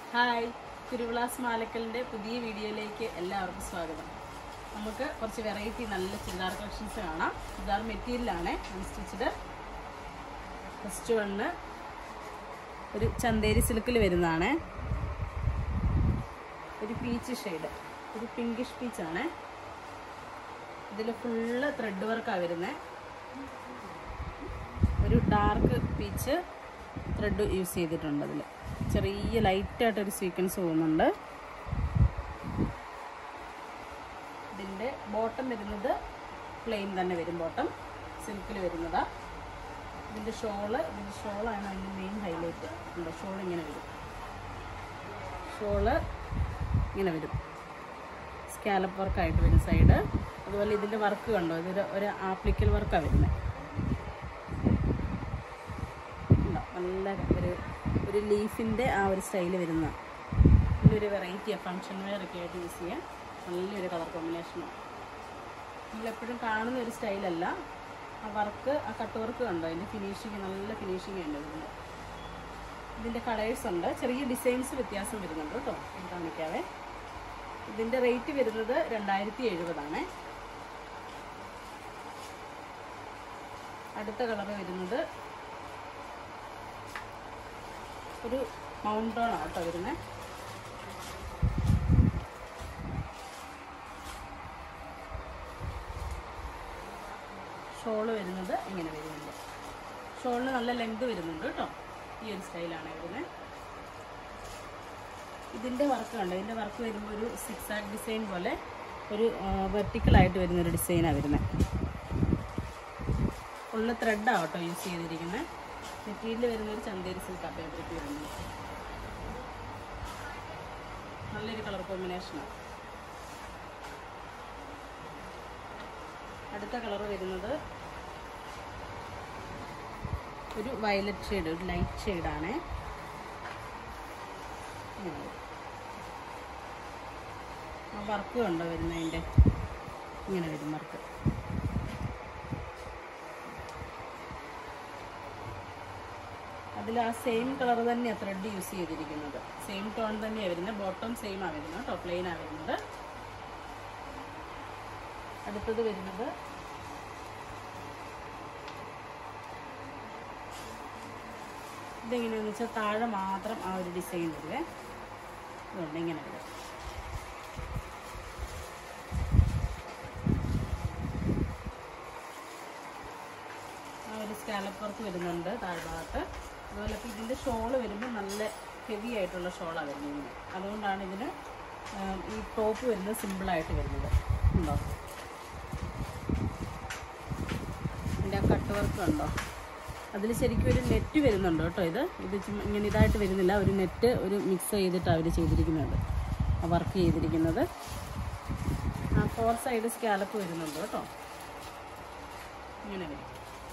Hi തിരുവിളാസ് മാലക്കലിൻ്റെ പുതിയ വീഡിയോയിലേക്ക് എല്ലാവർക്കും സ്വാഗതം നമുക്ക് കുറച്ച് വെറൈറ്റി നല്ല ചുരിദാർ കളക്ഷൻസ് കാണാം ചുരിദാർ മെറ്റീരിയലാണ് അൺസ്റ്റിച്ചഡ് ഫസ്റ്റ് വണ്ണ് ഒരു ചന്തേരി സിൽക്കിൽ വരുന്നതാണ് ഒരു പീച്ച് ഷെയ്ഡ് ഒരു പിങ്കിഷ് പീച്ചാണ് ഇതിൽ ഫുള്ള് ത്രെഡ് വർക്കാണ് വരുന്നത് ഒരു ഡാർക്ക് പീച്ച് ത്രെഡ് യൂസ് ചെയ്തിട്ടുണ്ട് അതിൽ ചെറിയ ലൈറ്റായിട്ടൊരു സീക്വൻസ് പോകുന്നുണ്ട് ഇതിൻ്റെ ബോട്ടം വരുന്നത് പ്ലെയിൻ തന്നെ വരും ബോട്ടം സിൽക്കിൽ വരുന്നതാ ഇതിൻ്റെ ഷോള് ഇതിൻ്റെ ഷോളാണ് അതിൻ്റെ മെയിൻ ഹൈലൈറ്റ് ഉണ്ട് ഷോൾ ഇങ്ങനെ വരും ഷോള് ഇങ്ങനെ വരും സ്കാലപ്പ് വർക്കായിട്ട് വരും സൈഡ് അതുപോലെ ഇതിൻ്റെ വർക്ക് കണ്ടോ ഇതൊരു ഒരു ആപ്ലിക്കൽ വർക്കാണ് വരുന്നത് ഉണ്ടോ? നല്ല ഒരു ഒരു ലീഫിൻ്റെ ആ ഒരു സ്റ്റൈൽ വരുന്ന നല്ലൊരു വെറൈറ്റിയാണ് ഫങ്ഷൻ വെയർ ഒക്കെ ആയിട്ട് യൂസ് ചെയ്യാൻ നല്ലൊരു കളർ കോമ്പിനേഷനാണ് നമ്മളെപ്പോഴും കാണുന്ന ഒരു സ്റ്റൈലല്ല ആ വർക്ക് ആ കട്ട് വർക്ക് കണ്ടോ അതിൻ്റെ ഫിനിഷിങ് നല്ല ഫിനിഷിങ് ഉണ്ട് ഇതിൻ്റെ ഇതിൻ്റെ കളേഴ്സ് ഉണ്ട് ചെറിയ ഡിസൈൻസ് വ്യത്യാസം വരുന്നുണ്ട് കേട്ടോ ഞാൻ കാണിക്കാവേ ഇതിൻ്റെ റേറ്റ് വരുന്നത് രണ്ടായിരത്തി എഴുപതാണ് അടുത്ത കളർ വരുന്നത് ഒരു മൗണ്ടോൺ ആട്ടോ വരുന്നത് ഷോള് വരുന്നത് ഇങ്ങനെ വരുന്നുണ്ട് ഷോളിന് നല്ല ലെങ്ത് വരുന്നുണ്ട് കേട്ടോ ഈ ഒരു സ്റ്റൈലാണ് വരുന്നത് ഇതിൻ്റെ വർക്ക് കണ്ടോ ഇതിൻ്റെ വർക്ക് വരുമ്പോൾ ഒരു സിക്സ് ആക്ക് ഡിസൈൻ പോലെ ഒരു വെർട്ടിക്കലായിട്ട് വരുന്ന ഒരു ഡിസൈനാണ് വരുന്നത് ഫുള്ള് ത്രെഡാണ് കേട്ടോ യൂസ് ചെയ്തിരിക്കുന്നത് മെറ്റീരിയൽ വരുന്ന ഒരു ചന്തേരി സിൽക്ക് ഫാബ്രിക് വരുന്നത് നല്ലൊരു കളർ കോമ്പിനേഷനാണ് അടുത്ത കളർ വരുന്നത് ഒരു വയലറ്റ് ഷെയ്ഡ് ഒരു ലൈറ്റ് ഷെയ്ഡാണ് ആ വർക്ക് കണ്ടോ വരുന്നതിൻ്റെ ഇങ്ങനെ വരും വർക്ക് അതിൽ ആ സെയിം കളർ തന്നെയാണ് ത്രെഡ് യൂസ് ചെയ്തിരിക്കുന്നത് സെയിം ടോൺ തന്നെയാണ് വരുന്നത് ബോട്ടം സെയിം ആണ് വരുന്നത് കേട്ടോ പ്ലെയിൻ ആണ് വരുന്നത് അടുത്തത് വരുന്നത് ഇതെങ്ങനെയാണെന്ന് വെച്ചാൽ താഴെ മാത്രം ആ ഒരു ഡിസൈൻ വരുവേ അതുകൊണ്ട് ഇങ്ങനെ വരും ആ ഒരു സ്കാലപ്പ് വർക്ക് വരുന്നുണ്ട് താഴ്ഭാഗത്ത് അതുപോലെ ഇപ്പോൾ ഇതിൻ്റെ ഷോള് വരുമ്പോൾ നല്ല ഹെവി ആയിട്ടുള്ള ഷോളാണ് വരുന്നത് ഇതിന് അതുകൊണ്ടാണ് ഇതിന് ആം, ഈ ടോപ്പ് വരുന്നത് സിമ്പിളായിട്ട് വരുന്നത് ഉണ്ടോ ഇതിൻ്റെ ആ കട്ട് വർക്ക് ഉണ്ടോ അതിൽ ശരിക്കും ഒരു നെറ്റ് വരുന്നുണ്ട് കേട്ടോ ഇത് ഇത് ചുമ്മാ ഇങ്ങനെ ഇതായിട്ട് വരുന്നില്ല ഒരു നെറ്റ് ഒരു മിക്സ് ചെയ്തിട്ട് അവർ ചെയ്തിരിക്കുന്നത് ആ വർക്ക് ചെയ്തിരിക്കുന്നത് ആ ഫോർ സൈഡ് സ്കാലപ്പ് വരുന്നുണ്ട് കേട്ടോ ഇങ്ങനെ വരും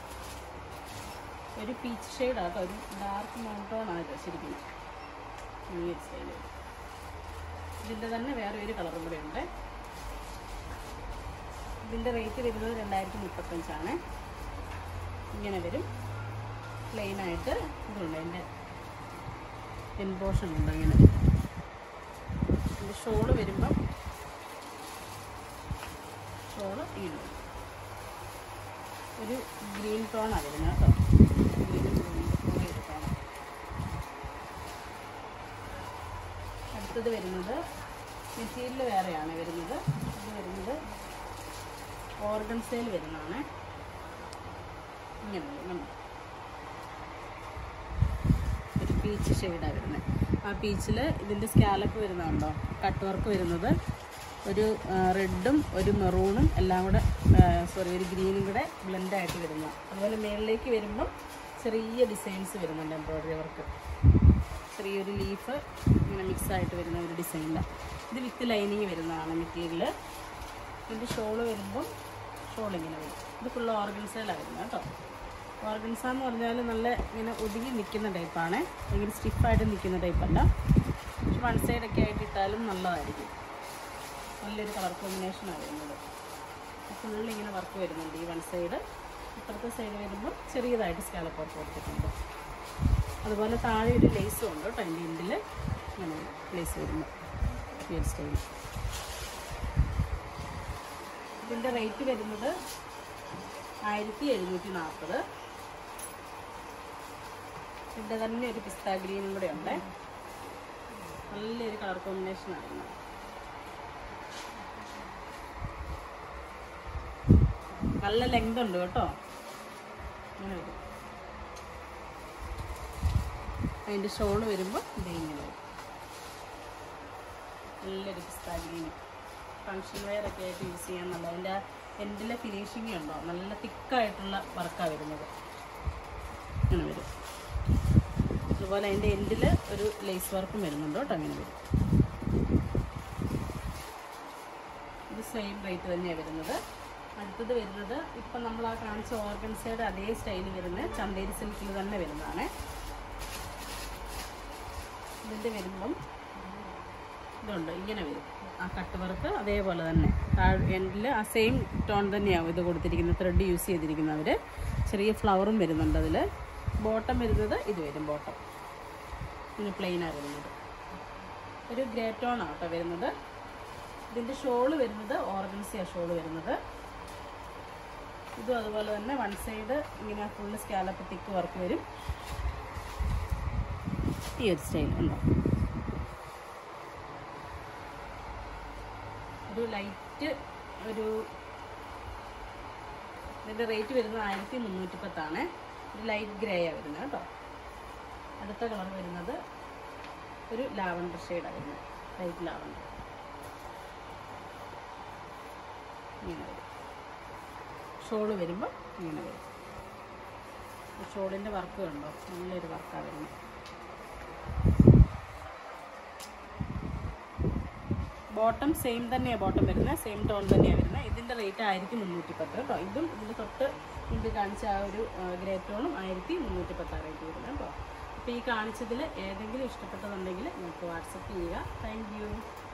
ഒരു പീച്ച് ഷെയ്ഡാണ് കേട്ടോ ഒരു ഡാർക്ക് മൗണ്ടോൺ ആണ് ഇത് ശരിക്കും ഈ ഒരു സ്റ്റൈൽ ഇതിൻ്റെ തന്നെ വേറെ ഒരു കളറും കൂടെ ഉണ്ട് ഇതിൻ്റെ റേറ്റ് വരുന്നത് രണ്ടായിരത്തി മുപ്പത്തഞ്ചാണ് ഇങ്ങനെ വരും പ്ലെയിൻ ആയിട്ട് ഇതുണ്ട് അതിൻ്റെ എൻബോഷൻ ഉണ്ട് ഇങ്ങനെ ഇതിൻ്റെ ഷോള് വരുമ്പം ഷോള് ഇങ്ങനെ വരും ഒരു ഗ്രീൻ ടോണാണ് വരുന്നത് കേട്ടോ ഗ്രീനും ഗ്രീൻ ടോൺ അടുത്തത് വരുന്നത് മെറ്റീരിയൽ വേറെയാണ് വരുന്നത് ഇത് വരുന്നത് ഓർഗൻസയിൽ വരുന്നതാണ് ഇങ്ങനെ വരും കണ്ടോ? ഒരു പീച്ച് ഷെയ്ഡാണ് വരുന്നത് ആ പീച്ചിൽ ഇതിൻ്റെ സ്കാലപ്പ് വരുന്നുണ്ടോ കട്ട് വർക്ക് വരുന്നത് ഒരു റെഡും ഒരു മെറൂണും എല്ലാം കൂടെ സോറി ഒരു ഗ്രീനും കൂടെ ബ്ലെൻഡായിട്ട് വരുന്നു അതുപോലെ മേളിലേക്ക് വരുമ്പം ചെറിയ ഡിസൈൻസ് വരുന്നുണ്ട് എംബ്രോയ്ഡറി വർക്ക് ചെറിയൊരു ലീഫ് ഇങ്ങനെ മിക്സ് ആയിട്ട് വരുന്ന ഒരു ഡിസൈനിലാണ് ഇത് വിത്ത് ലൈനിങ് വരുന്നതാണ് മെറ്റീരിയൽ ഇതിൻ്റെ ഷോള് വരുമ്പം ഷോൾ ഇങ്ങനെ വരും ഇത് ഫുള്ള് ഓർഗൻസയിലാണ് വരുന്നത് കേട്ടോ ഓർഗൻസ എന്ന് പറഞ്ഞാൽ നല്ല ഇങ്ങനെ ഒതുങ്ങി നിൽക്കുന്ന ടൈപ്പാണ് ഭയങ്കര സ്റ്റിഫായിട്ട് നിൽക്കുന്ന ടൈപ്പല്ല പക്ഷെ വൺ സൈഡൊക്കെ ആയിട്ട് ഇട്ടാലും നല്ലതായിരിക്കും നല്ലൊരു കളർ കോമ്പിനേഷനാണ് വരുന്നത് ഫുള്ള് ഇങ്ങനെ വർക്ക് വരുന്നുണ്ട് ഈ വൺ സൈഡ് ഇപ്പുറത്തെ സൈഡ് വരുമ്പോൾ ചെറിയതായിട്ട് സ്കാലപ്പ് വർക്ക് കൊടുത്തിട്ടുണ്ട് അതുപോലെ താഴെ ഒരു ലേസും ഉണ്ട് കേട്ടോ അതിൻ്റെ എൻഡിൽ അങ്ങനെ വരും. ലേസ് വരുന്നത് ഈ ഒരു സ്റ്റൈൽ ഇതിൻ്റെ റേറ്റ് വരുന്നത് ആയിരത്തി എഴുന്നൂറ്റി നാൽപ്പത് ഇതിൻ്റെ തന്നെ ഒരു പിസ്ത ഗ്രീനും കൂടെ ഉണ്ട് നല്ലൊരു കളർ കോമ്പിനേഷൻ ആണ് നല്ല ലെങ്ത് ഉണ്ട് കേട്ടോ ഇങ്ങനെ വരും അതിൻ്റെ ഷോള് വരുമ്പോൾ ഇത് ഇങ്ങനെ വരും നല്ലൊരു പിസ്ത ഗ്രീന് ഫങ്ഷൻ വെയർ ഒക്കെ ആയിട്ട് യൂസ് ചെയ്യാൻ നല്ല അതിൻ്റെ എൻഡിലെ ഫിനിഷിങ് ഉണ്ടോ നല്ല തിക്കായിട്ടുള്ള വർക്കാണ് വരുന്നത് ഇങ്ങനെ വരും അതുപോലെ അതിൻ്റെ എൻഡിൽ ഒരു ലേസ് വർക്കും വരുന്നുണ്ട് കേട്ടോ അങ്ങനെ വരും ഇത് സെയിം റേറ്റ് തന്നെയാണ് വരുന്നത് അടുത്തത് വരുന്നത് ഇപ്പം നമ്മൾ ആ കാണിച്ച ഓർഗൻസയുടെ അതേ സ്റ്റൈൽ വരുന്ന ചന്തേരി സിൽക്കിൽ തന്നെ വരുന്നതാണ് ഇതിൻ്റെ വരുമ്പം ഇതുണ്ട് ഇങ്ങനെ വരും ആ കട്ട് വർക്ക് അതേപോലെ തന്നെ എൻഡിൽ ആ സെയിം ടോൺ തന്നെയാവും ഇത് കൊടുത്തിരിക്കുന്നത് ത്രെഡ് യൂസ് ചെയ്തിരിക്കുന്നവർ ചെറിയ ഫ്ലവറും വരുന്നുണ്ട് അതിൽ ബോട്ടം വരുന്നത് ഇത് വരും ബോട്ടം ഇങ്ങനെ പ്ലെയിനാണ് വരുന്നത് ഒരു ഗ്രേ ടോൺ ആണ് കേട്ടോ വരുന്നത് ഇതിൻ്റെ ഷോള് വരുന്നത് ഓർഗൻസിയ ഷോള് വരുന്നത് ഇതും അതുപോലെ തന്നെ വൺ സൈഡ് ഇങ്ങനെ ഫുള്ള് സ്കാലപ്പ് തിക്ക് വർക്ക് വരും ഈ ഒരു സ്റ്റൈൽ ഉണ്ടോ ഒരു ലൈറ്റ് ഒരു ഇതിൻ്റെ റേറ്റ് വരുന്നത് ആയിരത്തി മുന്നൂറ്റി പത്താണ് ഒരു ലൈറ്റ് ഗ്രേ ആണ് വരുന്നത് കേട്ടോ അടുത്ത കളർ വരുന്നത് ഒരു ലാവണ്ടർ ഷെയ്ഡാണ് വരുന്നത് ലൈറ്റ് ലാവണ്ടർ ഇങ്ങനെ വരും ഷോള് വരുമ്പോൾ ഇങ്ങനെ വരും ഷോളിൻ്റെ വർക്ക് കണ്ടോ നല്ലൊരു വർക്കാണ് വരുന്നത് ബോട്ടം സെയിം തന്നെയാണ് ബോട്ടം വരുന്നത് സെയിം ടോൺ തന്നെയാണ് വരുന്നത് ഇതിൻ്റെ റേറ്റ് ആയിരത്തി മുന്നൂറ്റി പത്ത് കേട്ടോ ഇതും ഇതിൻ്റെ തൊട്ട് ഇത് കാണിച്ച ആ ഒരു ഗ്രേ ടോണും ആയിരത്തി മുന്നൂറ്റി പത്താണ് റേറ്റ് വരുന്നത് കേട്ടോ അപ്പോൾ ഈ കാണിച്ചതിൽ ഏതെങ്കിലും ഇഷ്ടപ്പെട്ടതുണ്ടെങ്കിൽ നിങ്ങൾക്ക് വാട്സപ്പ് ചെയ്യുക താങ്ക് യു